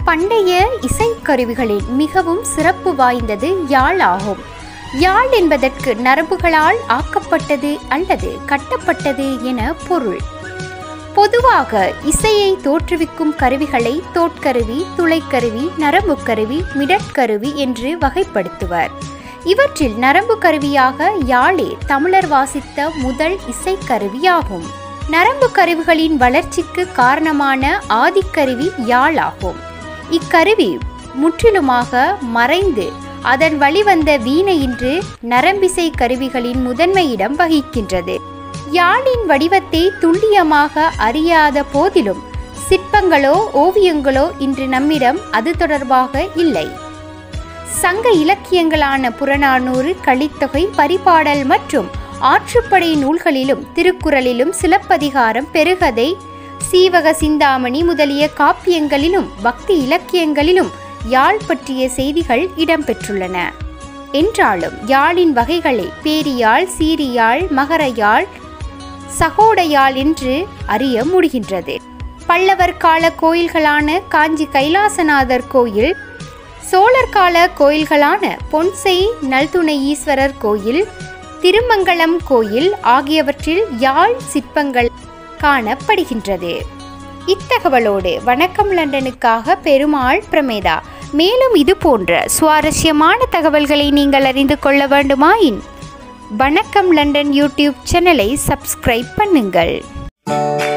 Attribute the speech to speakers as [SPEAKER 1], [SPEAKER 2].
[SPEAKER 1] பண்டைய இசைக்கருவிகளில் மிகவும் சிறப்பு வாய்ந்தது யாழ் ஆகும் யாழ் என்பதற்கு நரம்புகளால் ஆக்கப்பட்டது அல்லது கட்டப்பட்டது என பொருள் பொதுவாக இசையை தோற்றுவிக்கும் கருவிகளை தோட்கருவி துளைக்கருவி நரம்பு கருவி மிடற்கருவி என்று வகைப்படுத்துவர் இவற்றில் நரம்பு கருவியாக யாழே தமிழர் வாசித்த முதல் இசைக்கருவியாகும் நரம்பு கருவிகளின் வளர்ச்சிக்கு காரணமான ஆதிக்கருவி யாழாகும் இக்கருவி முற்றிலுமாக மறைந்து அதன் வழிவந்த வீணை இன்று நரம்பிசை கருவிகளின் முதன்மையிடம் வகிக்கின்றது யாழின் வடிவத்தை துல்லியமாக அறியாத போதிலும் சிற்பங்களோ ஓவியங்களோ இன்று நம்மிடம் அது தொடர்பாக இல்லை சங்க இலக்கியங்களான புறநானூறு கலித்தொகை பரிபாடல் மற்றும் ஆற்றுப்படை நூல்களிலும் திருக்குறளிலும் சிலப்பதிகாரம் பெருகதை சீவக சிந்தாமணி முதலிய காப்பியங்களிலும் பக்தி இலக்கியங்களிலும் யாழ் பற்றிய செய்திகள் இடம்பெற்றுள்ளன என்றாலும் யாழின் வகைகளை பேரியாழ் சீரியாழ் மகரயாழ் சகோடையாழ் என்று அறிய முடிகின்றது பல்லவர் கால கோயில்களான காஞ்சி கைலாசநாதர் கோயில் சோழர் கால கோயில்களான பொன்சை நல்துணை ஈஸ்வரர் கோயில் திருமங்கலம் கோயில் ஆகியவற்றில் யாழ் சிற்பங்கள் காணப்படுகின்றது இத்தகவலோடு வணக்கம் லண்டனுக்காக பெருமாள் பிரமேதா மேலும் இது போன்ற சுவாரஸ்யமான தகவல்களை நீங்கள் அறிந்து கொள்ள வேண்டுமாயின் வணக்கம் லண்டன் யூடியூப் சேனலை சப்ஸ்கிரைப் பண்ணுங்கள்